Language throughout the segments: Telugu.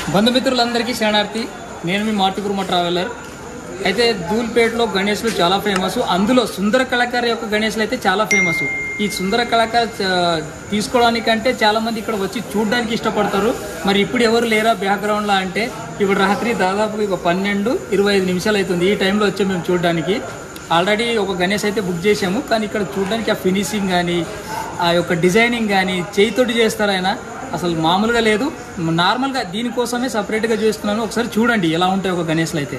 బంధుమిత్రులందరికీ శరణార్థి నేను మీ మార్టికుర్మ ట్రావెలర్ అయితే ధూల్పేటలో గణేష్లు చాలా ఫేమస్ అందులో సుందర కళాకారు యొక్క గణేష్లు అయితే చాలా ఫేమస్ ఈ సుందర కళాకారు చ- తీసుకోవడానికంటే చాలా మంది ఇక్కడ వచ్చి చూడడానికి ఇష్టపడతారు మరి ఇప్పుడు ఎవరు లేరా బ్యాక్గ్రౌండ్లో అంటే ఇప్పుడు రాత్రి దాదాపు ఒక పన్నెండు ఇరవై ఐదు నిమిషాలు అవుతుంది ఈ టైంలో వచ్చాము మేము చూడడానికి ఆల్రెడీ ఒక గణేష్ అయితే బుక్ చేసాము కానీ ఇక్కడ చూడడానికి ఆ ఫినిషింగ్ కానీ ఆ యొక్క డిజైనింగ్ కానీ చేయితోటి చేస్తారు ఆయన అసలు మామూలుగా లేదు నార్మల్గా దీనికోసమే సపరేట్గా చేస్తున్నాను ఒకసారి చూడండి ఎలా ఉంటాయి ఒక గణేష్లు అయితే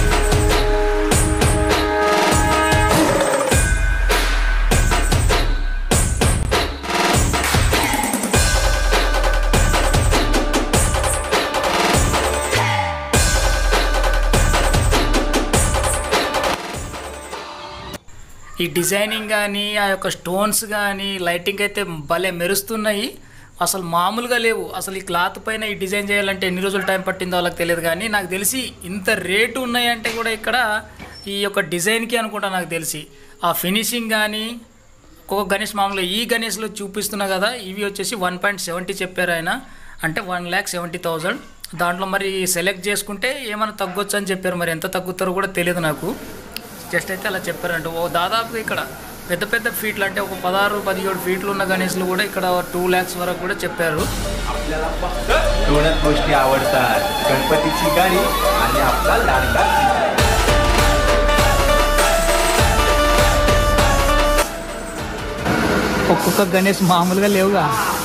ఈ డిజైనింగ్ కానీ ఆ యొక్క స్టోన్స్ కానీ లైటింగ్ అయితే భలే మెరుస్తున్నాయి అసలు మామూలుగా లేవు అసలు ఈ క్లాత్ పైన ఈ డిజైన్ చేయాలంటే ఎన్ని రోజులు టైం పట్టిందో వాళ్ళకి తెలియదు కానీ నాకు తెలిసి ఇంత రేటు ఉన్నాయంటే కూడా ఇక్కడ ఈ యొక్క డిజైన్కి అనుకుంటా నాకు తెలిసి ఆ ఫినిషింగ్ కానీ ఒక్కొక్క గణేష్ మామూలుగా ఈ గణేష్లో చూపిస్తున్నా కదా ఇవి వచ్చేసి వన్ పాయింట్ సెవెంటీ చెప్పారు ఆయన అంటే వన్ ల్యాక్ సెవెంటీ థౌజండ్ దాంట్లో మరి సెలెక్ట్ చేసుకుంటే ఏమైనా తగ్గొచ్చు అని చెప్పారు మరి ఎంత తగ్గుతారో కూడా తెలియదు నాకు జస్ట్ అయితే అలా చెప్పారంట ఓ దాదాపు ఇక్కడ పెద్ద పెద్ద ఫీట్లు అంటే ఒక పదహారు పదిహేడు ఫీట్లు ఉన్న గణేష్లు కూడా ఇక్కడ టూ ల్యాక్స్ వరకు కూడా చెప్పారు आपल्याला फक्त दोनच गोष्टी आवडतात गणपतीची गाणी आणि आपला लाडका ఒక్కొక్క గణేష్ మామూలుగా లేవుగా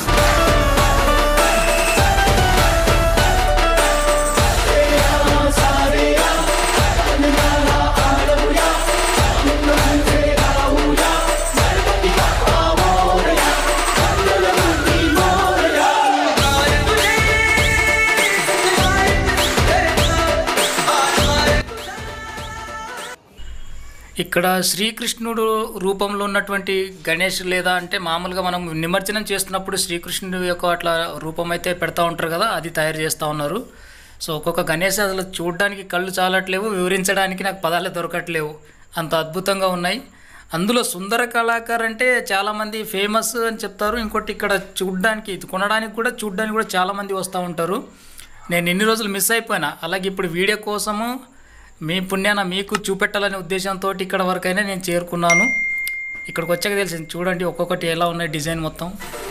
ఇక్కడ శ్రీకృష్ణుడు రూపంలో ఉన్నటువంటి గణేష్ లేదా అంటే మామూలుగా మనం నిమజ్జనం చేస్తున్నప్పుడు శ్రీకృష్ణుడు యొక్క అట్లా రూపం అయితే పెడతా ఉంటారు కదా అది తయారు చేస్తూ ఉన్నారు సో ఒక్కొక్క గణేష్ అసలు చూడడానికి కళ్ళు చాలట్లేవు వివరించడానికి నాకు పదాలే దొరకట్లేవు అంత అద్భుతంగా ఉన్నాయి అందులో సుందర కళాకారు అంటే చాలామంది ఫేమస్ అని చెప్తారు ఇంకోటి ఇక్కడ చూడడానికి ఇది కొనడానికి కూడా చూడడానికి కూడా చాలామంది వస్తూ ఉంటారు నేను ఎన్ని రోజులు మిస్ అయిపోయినా అలాగే ఇప్పుడు వీడియో కోసము మీ పుణ్యాన మీకు చూపెట్టాలనే ఉద్దేశంతో ఇక్కడ వరకైనా నేను చేరుకున్నాను ఇక్కడికి వచ్చాక తెలిసింది చూడండి ఒక్కొక్కటి ఎలా ఉన్నాయి డిజైన్ మొత్తం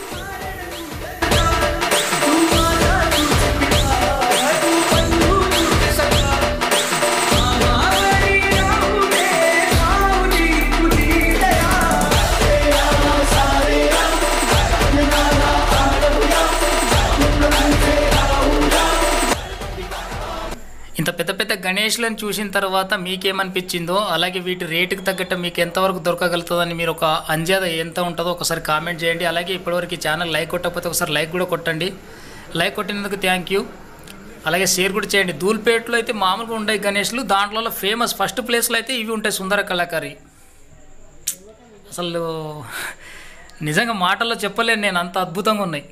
ఇంత పెద్ద పెద్ద గణేష్లను చూసిన తర్వాత మీకేమనిపించిందో అలాగే వీటి రేటుకి తగ్గట్టు మీకు ఎంతవరకు దొరకగలుగుతుందని మీరు ఒక అంజాద ఎంత ఉంటుందో ఒకసారి కామెంట్ చేయండి అలాగే ఇప్పటివరకు ఈ ఛానల్ లైక్ కొట్టకపోతే ఒకసారి లైక్ కూడా కొట్టండి లైక్ కొట్టినందుకు థ్యాంక్ యూ అలాగే షేర్ కూడా చేయండి ధూల్పేటలో అయితే మామూలుగా ఉండే గణేష్లు దాంట్లో ఫేమస్ ఫస్ట్ ప్లేస్లో అయితే ఇవి ఉంటాయి సుందర కళాకారి అసలు నిజంగా మాటల్లో చెప్పలేను నేను అంత అద్భుతంగా ఉన్నాయి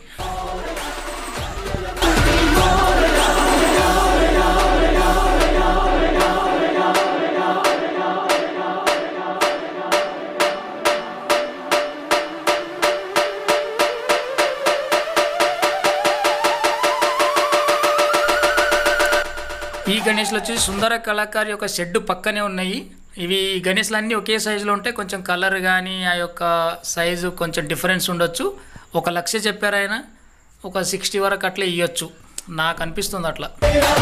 ఈ గణేష్లు వచ్చేసి సుందర కళాకారి యొక్క షెడ్ పక్కనే ఉన్నాయి ఇవి గణేష్లు అన్నీ ఒకే సైజులో ఉంటాయి కొంచెం కలర్ కానీ ఆ యొక్క సైజు కొంచెం డిఫరెన్స్ ఉండొచ్చు ఒక లక్ష చెప్పారు ఆయన ఒక సిక్స్టీ వరకు అట్లా ఇవ్వచ్చు నాకు అనిపిస్తుంది అట్లా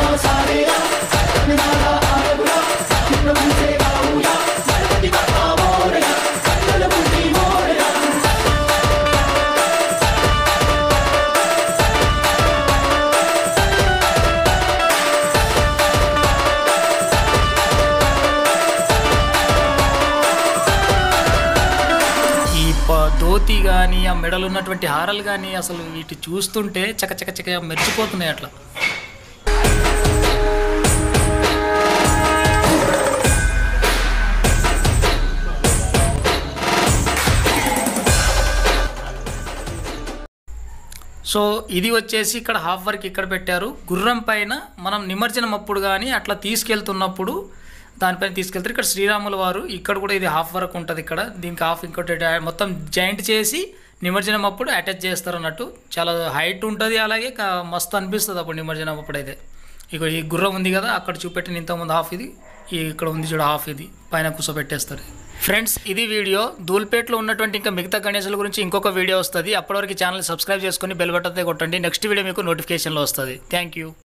ఈ ప- ధోతి కానీ ఆ మెడలు ఉన్నటువంటి హారాలు కానీ అసలు వీటి చూస్తుంటే చక చక చక మెరిచిపోతున్నాయి అట్లా సో ఇది వచ్చేసి ఇక్కడ హాఫ్ వర్క్ ఇక్కడ పెట్టారు గుర్రం పైన మనం నిమజ్జనం అప్పుడు కానీ అట్లా తీసుకెళ్తున్నప్పుడు దానిపైన తీసుకెళ్తారు ఇక్కడ శ్రీరాముల వారు ఇక్కడ కూడా ఇది హాఫ్ వర్క్ ఉంటుంది ఇక్కడ దీనికి హాఫ్ ఇంకోటి డా- మొత్తం జాయింట్ చేసి నిమజ్జనం అప్పుడు అటాచ్ చేస్తారు అన్నట్టు చాలా హైట్ ఉంటుంది అలాగే కా- మస్తు అనిపిస్తుంది అప్పుడు నిమజ్జనం అప్పుడు అయితే ఇక ఈ గుర్రం ఉంది కదా అక్కడ చూపెట్టిన ఇంతకుముందు హాఫ్ ఇది ఈ ఇక్కడ ఉంది చూడ హాఫ్ ఇది పైన కూర్చోబెట్టేస్తారు ఫ్రెండ్స్ ఇది వీడియో ధూల్పేట్లో ఉన్నటువంటి ఇంకా మిగతా గణేశాల గురించి ఇంకొక వీడియో వస్తుంది అప్పటివరకు ఛానల్ సబ్స్క్రైబ్ చేసుకొని బెల్ బటన్ కొట్టండి నెక్స్ట్ వీడియో మీకు నోటిఫికేషన్లో వస్తుంది థ్యాంక్ యూ